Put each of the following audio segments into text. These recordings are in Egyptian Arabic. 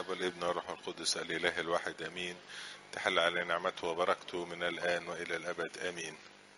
الاب والابن والروح القدس الاله الواحد امين تحل على نعمته وبركته من الان والى الابد امين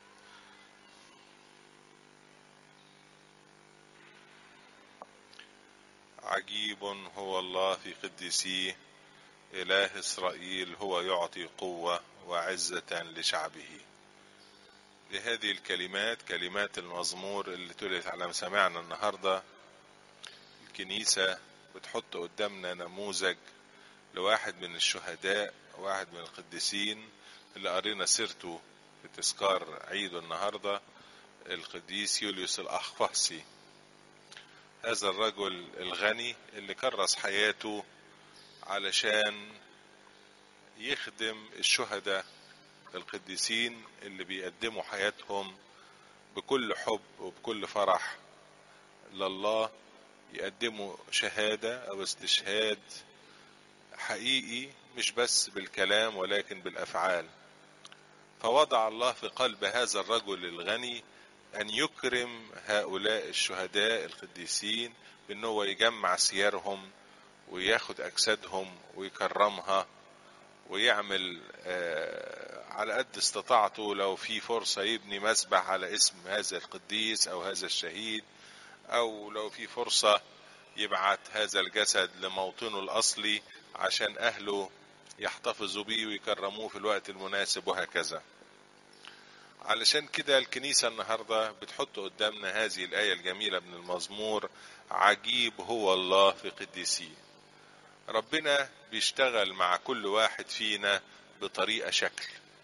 عجيب هو الله في قدسيه اله اسرائيل هو يعطي قوه وعزه لشعبه بهذه الكلمات كلمات المزمور اللي تلت على مسامعنا النهارده الكنيسه بتحط قدامنا نموذج لواحد من الشهداء واحد من القديسين اللي قرينا سيرته في تذكار عيده النهارده القديس يوليوس الأخفصي هذا الرجل الغني اللي كرس حياته علشان يخدم الشهداء القديسين اللي بيقدموا حياتهم بكل حب وبكل فرح لله يقدموا شهادة أو استشهاد حقيقي مش بس بالكلام ولكن بالأفعال فوضع الله في قلب هذا الرجل الغني أن يكرم هؤلاء الشهداء القديسين بأنه هو يجمع سيارهم وياخد أجسادهم ويكرمها ويعمل على قد استطاعته لو في فرصة يبني مسبح على اسم هذا القديس أو هذا الشهيد أو لو في فرصة يبعت هذا الجسد لموطنه الأصلي عشان أهله يحتفظوا بيه ويكرموه في الوقت المناسب وهكذا علشان كده الكنيسة النهاردة بتحط قدامنا هذه الآية الجميلة من المزمور عجيب هو الله في قديسيه ربنا بيشتغل مع كل واحد فينا بطريقة شكل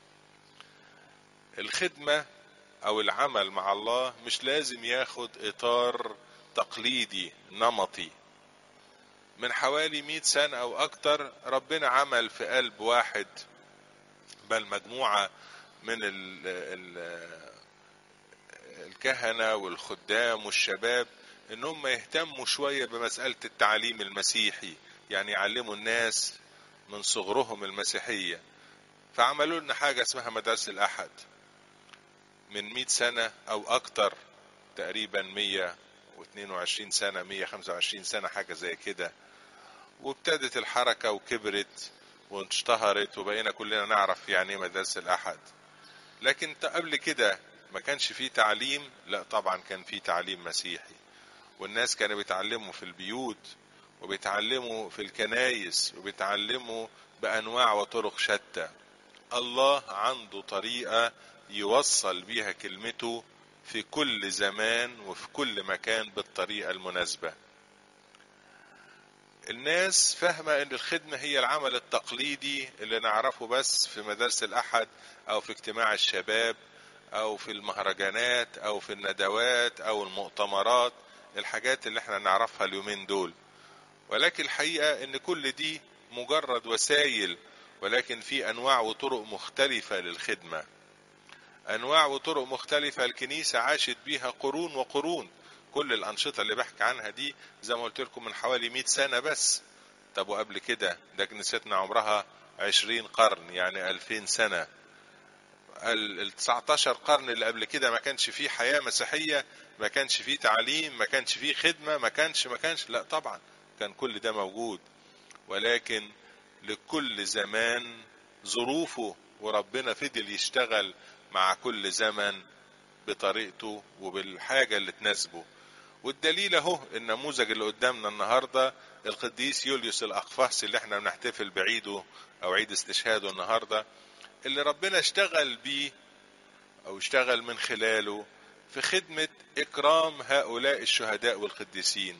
الخدمة أو العمل مع الله مش لازم ياخد إطار تقليدي نمطي من حوالي مئة سنة أو أكتر ربنا عمل في قلب واحد بل مجموعة من ال ال الكهنة والخدام والشباب إن هم يهتموا شوية بمسألة التعليم المسيحي يعني يعلموا الناس من صغرهم المسيحية فعملوا لنا حاجة اسمها مدرسة الأحد من مئة سنة أو أكتر تقريبا مية واثنين وعشرين سنة مية خمسة وعشرين سنة حاجة زي كده وابتدت الحركة وكبرت واشتهرت وبقينا كلنا نعرف يعني ايه مدرسة الأحد لكن قبل كده ما كانش فيه تعليم لا طبعا كان فيه تعليم مسيحي والناس كانوا بيتعلموا في البيوت وبيتعلموا في الكنايس وبيتعلموا بأنواع وطرق شتى الله عنده طريقة يوصل بيها كلمته في كل زمان وفي كل مكان بالطريقة المناسبة الناس فاهمة ان الخدمة هي العمل التقليدي اللي نعرفه بس في مدارس الأحد أو في اجتماع الشباب أو في المهرجانات أو في الندوات أو المؤتمرات الحاجات اللي احنا نعرفها اليومين دول ولكن الحقيقة ان كل دي مجرد وسائل ولكن في أنواع وطرق مختلفة للخدمة أنواع وطرق مختلفة الكنيسة عاشت بيها قرون وقرون كل الأنشطة اللي بحكي عنها دي زي ما قلت لكم من حوالي 100 سنة بس طب وقبل كده ده كنيستنا عمرها 20 قرن يعني 2000 سنة ال 19 قرن اللي قبل كده ما كانش فيه حياة مسيحية ما كانش فيه تعليم ما كانش فيه خدمة ما كانش ما كانش لا طبعا كان كل ده موجود ولكن لكل زمان ظروفه وربنا فضل يشتغل مع كل زمن بطريقته وبالحاجة اللي تناسبه والدليل اهو النموذج اللي قدامنا النهارده القديس يوليوس الاقفاص اللي احنا بنحتفل بعيده او عيد استشهاده النهارده اللي ربنا اشتغل بيه او اشتغل من خلاله في خدمة اكرام هؤلاء الشهداء والقديسين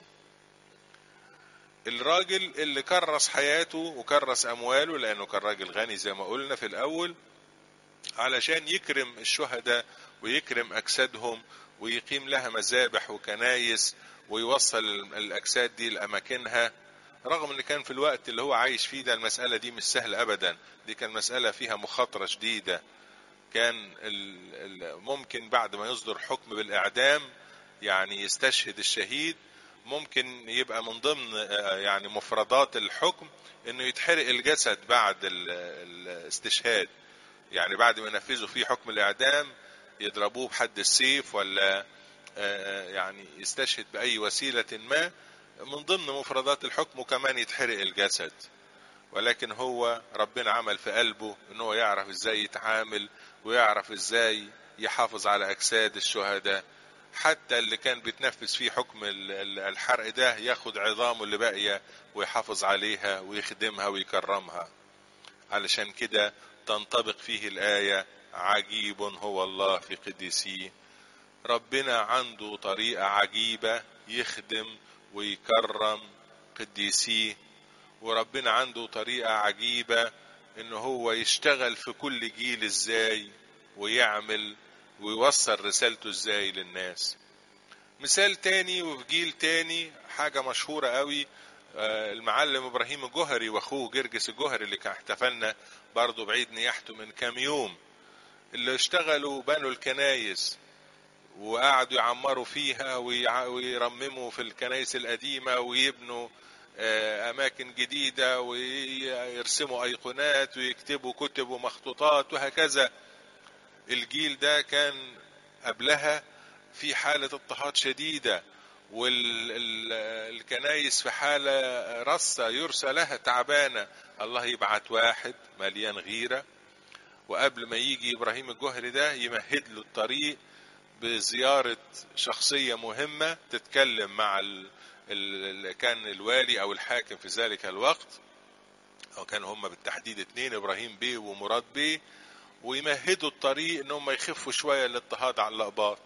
الراجل اللي كرس حياته وكرس امواله لانه كان راجل غني زي ما قلنا في الاول علشان يكرم الشهداء ويكرم اجسادهم ويقيم لها مذابح وكنايس ويوصل الاجساد دي لاماكنها رغم ان كان في الوقت اللي هو عايش فيه ده المسألة دي مش سهلة ابدا دي كان مسألة فيها مخاطرة شديدة كان ممكن بعد ما يصدر حكم بالاعدام يعني يستشهد الشهيد ممكن يبقى من ضمن يعني مفردات الحكم انه يتحرق الجسد بعد الاستشهاد يعني بعد ما ينفذوا فيه حكم الاعدام يضربوه بحد السيف ولا يعني يستشهد باي وسيله ما من ضمن مفردات الحكم وكمان يتحرق الجسد ولكن هو ربنا عمل في قلبه ان هو يعرف ازاي يتعامل ويعرف ازاي يحافظ على اجساد الشهداء حتى اللي كان بيتنفذ فيه حكم الحرق ده ياخد عظامه اللي باقيه ويحافظ عليها ويخدمها ويكرمها علشان كده تنطبق فيه الايه عجيب هو الله في قديسيه ربنا عنده طريقه عجيبه يخدم ويكرم قديسيه وربنا عنده طريقة عجيبة ان هو يشتغل في كل جيل ازاي ويعمل ويوصل رسالته ازاي للناس مثال تاني وفي جيل تاني حاجة مشهورة قوي المعلم ابراهيم الجوهري واخوه جرجس الجوهري اللي كان احتفلنا برضه بعيد نياحته من كام يوم اللي اشتغلوا بنوا الكنايس وقعدوا يعمروا فيها ويرمموا في الكنائس القديمة ويبنوا أماكن جديدة ويرسموا أيقونات ويكتبوا كتب ومخطوطات وهكذا الجيل ده كان قبلها في حالة اضطهاد شديدة والكنايس في حالة رصة يرسى لها تعبانة الله يبعت واحد مليان غيرة وقبل ما يجي إبراهيم الجوهري ده يمهد له الطريق بزيارة شخصية مهمة تتكلم مع ال... ال... كان الوالي أو الحاكم في ذلك الوقت أو كان هم بالتحديد اتنين إبراهيم بيه ومراد بيه ويمهدوا الطريق إن هم يخفوا شوية الاضطهاد على الأقباط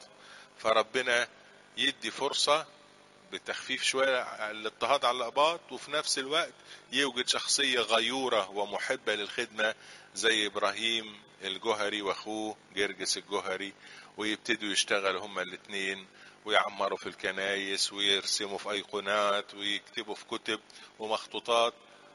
فربنا يدي فرصة بتخفيف شوية الاضطهاد على الأقباط وفي نفس الوقت يوجد شخصية غيورة ومحبة للخدمة زي إبراهيم الجوهري وأخوه جرجس الجوهري ويبتدوا يشتغلوا هما الاثنين ويعمروا في الكنايس ويرسموا في أيقونات ويكتبوا في كتب ومخطوطات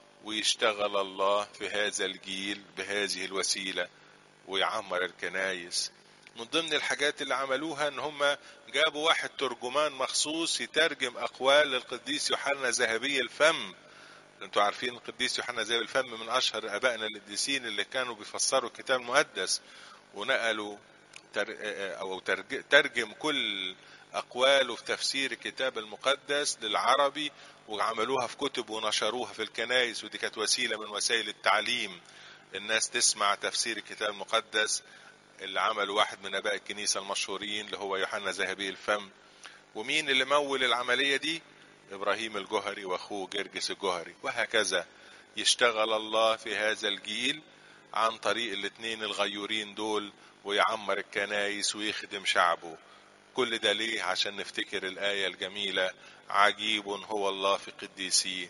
ويشتغل الله في هذا الجيل بهذه الوسيلة ويعمر الكنايس من ضمن الحاجات اللي عملوها ان هم جابوا واحد ترجمان مخصوص يترجم اقوال القديس يوحنا ذهبي الفم انتوا عارفين القديس يوحنا ذهبي الفم من اشهر ابائنا القديسين اللي كانوا بيفسروا الكتاب المقدس ونقلوا تر... او ترج... ترجم كل اقواله في تفسير الكتاب المقدس للعربي وعملوها في كتب ونشروها في الكنائس ودي كانت وسيله من وسائل التعليم الناس تسمع تفسير الكتاب المقدس اللي عمله واحد من اباء الكنيسه المشهورين اللي هو يوحنا ذهبي الفم ومين اللي مول العمليه دي ابراهيم الجوهري واخوه جرجس الجوهري وهكذا يشتغل الله في هذا الجيل عن طريق الاثنين الغيورين دول ويعمر الكنايس ويخدم شعبه كل ده ليه عشان نفتكر الآية الجميلة عجيب هو الله في قديسيه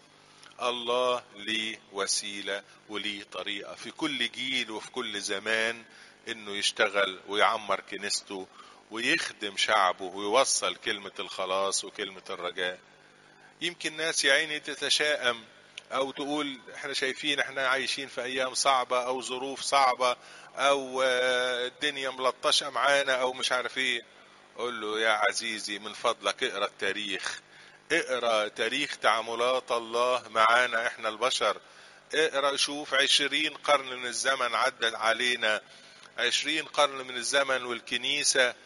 الله ليه وسيلة وليه طريقة في كل جيل وفي كل زمان انه يشتغل ويعمر كنيسته ويخدم شعبه ويوصل كلمة الخلاص وكلمة الرجاء يمكن ناس يا عيني تتشائم او تقول احنا شايفين احنا عايشين في ايام صعبة او ظروف صعبة او الدنيا ملطشة معانا او مش عارف ايه قول له يا عزيزي من فضلك اقرا التاريخ اقرا تاريخ تعاملات الله معانا احنا البشر اقرا شوف عشرين قرن من الزمن عدت علينا عشرين قرن من الزمن والكنيسة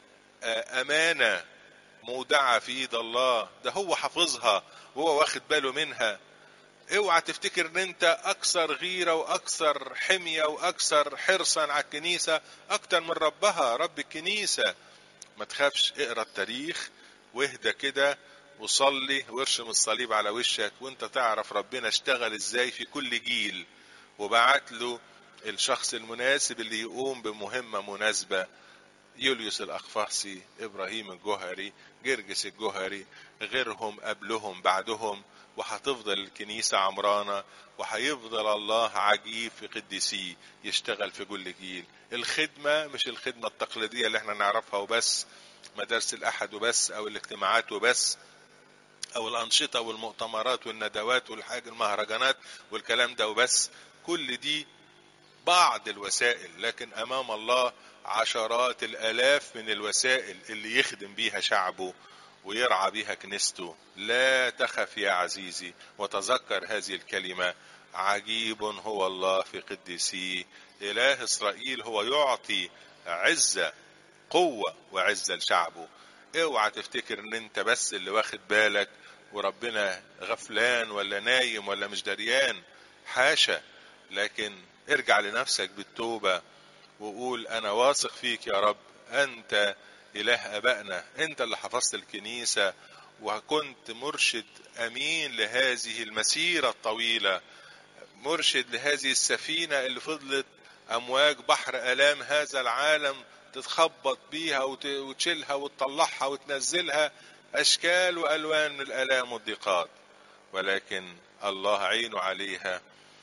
أمانة مودعة في إيد الله ده هو حافظها وهو واخد باله منها اوعى تفتكر ان انت اكثر غيرة واكثر حمية واكثر حرصا على الكنيسة اكتر من ربها رب الكنيسة ما تخافش اقرا التاريخ واهدى كده وصلي وارشم الصليب على وشك وانت تعرف ربنا اشتغل ازاي في كل جيل وبعت له الشخص المناسب اللي يقوم بمهمة مناسبة يوليوس الأخفاصي إبراهيم الجوهري جرجس الجوهري غيرهم قبلهم بعدهم وهتفضل الكنيسة عمرانة وهيفضل الله عجيب في قديسيه يشتغل في كل جيل الخدمة مش الخدمة التقليدية اللي احنا نعرفها وبس مدارس الأحد وبس أو الاجتماعات وبس أو الأنشطة والمؤتمرات والندوات والحاجة المهرجانات والكلام ده وبس كل دي بعض الوسائل لكن امام الله عشرات الالاف من الوسائل اللي يخدم بيها شعبه ويرعى بيها كنيسته لا تخف يا عزيزي وتذكر هذه الكلمه عجيب هو الله في قديسيه اله اسرائيل هو يعطي عزه قوه وعزه لشعبه اوعى تفتكر ان انت بس اللي واخد بالك وربنا غفلان ولا نايم ولا مش دريان حاشا لكن ارجع لنفسك بالتوبة وقول انا واثق فيك يا رب انت اله ابائنا انت اللي حفظت الكنيسة وكنت مرشد امين لهذه المسيرة الطويلة مرشد لهذه السفينة اللي فضلت امواج بحر الام هذا العالم تتخبط بيها وتشيلها وتطلعها وتنزلها اشكال والوان من الالام والضيقات ولكن الله عينه عليها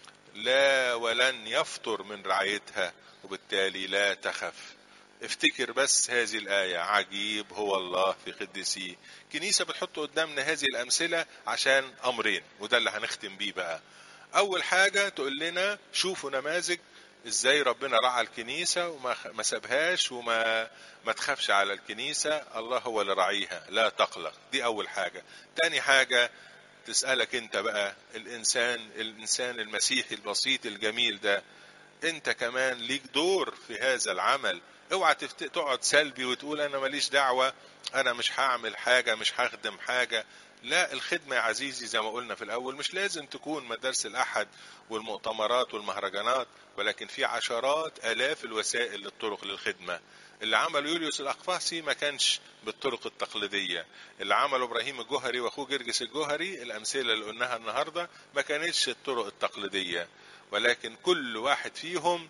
لا ولن يفطر من رعايتها وبالتالي لا تخف افتكر بس هذه الآية عجيب هو الله في قدسيه كنيسة بتحط قدامنا هذه الأمثلة عشان أمرين وده اللي هنختم بيه بقى أول حاجة تقول لنا شوفوا نماذج ازاي ربنا رعى الكنيسة وما ما سابهاش وما ما تخافش على الكنيسة الله هو اللي راعيها لا تقلق دي أول حاجة تاني حاجة تسألك انت بقى الإنسان الإنسان المسيحي البسيط الجميل ده انت كمان ليك دور في هذا العمل اوعى تفت... تقعد سلبي وتقول انا ماليش دعوة انا مش هعمل حاجة مش هخدم حاجة لا الخدمة يا عزيزي زي ما قلنا في الأول مش لازم تكون مدارس الأحد والمؤتمرات والمهرجانات ولكن في عشرات آلاف الوسائل للطرق للخدمة اللي عمله يوليوس الأقفاصي ما كانش بالطرق التقليدية اللي عمله إبراهيم الجوهري وأخوه جرجس الجوهري الأمثلة اللي قلناها النهاردة ما كانتش الطرق التقليدية ولكن كل واحد فيهم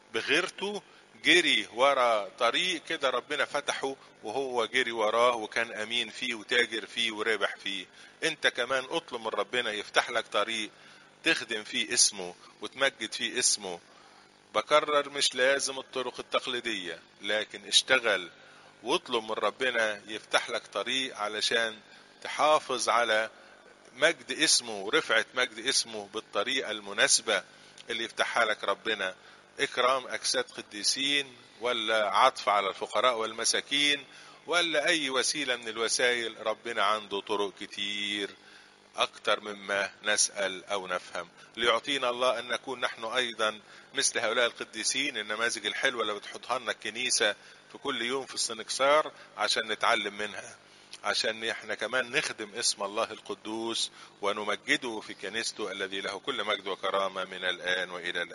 بغيرته جري ورا طريق كده ربنا فتحه وهو جري وراه وكان امين فيه وتاجر فيه وربح فيه انت كمان اطلب من ربنا يفتح لك طريق تخدم فيه اسمه وتمجد فيه اسمه بكرر مش لازم الطرق التقليدية لكن اشتغل واطلب من ربنا يفتح لك طريق علشان تحافظ على مجد اسمه ورفعة مجد اسمه بالطريقة المناسبة اللي يفتحها لك ربنا إكرام أجساد قديسين ولا عطف على الفقراء والمساكين ولا أي وسيلة من الوسائل ربنا عنده طرق كتير أكتر مما نسأل أو نفهم ليعطينا الله أن نكون نحن أيضا مثل هؤلاء القديسين النماذج الحلوة اللي بتحطها لنا الكنيسة في كل يوم في السنكسار عشان نتعلم منها عشان احنا كمان نخدم اسم الله القدوس ونمجده في كنيسته الذي له كل مجد وكرامة من الآن وإلى الآن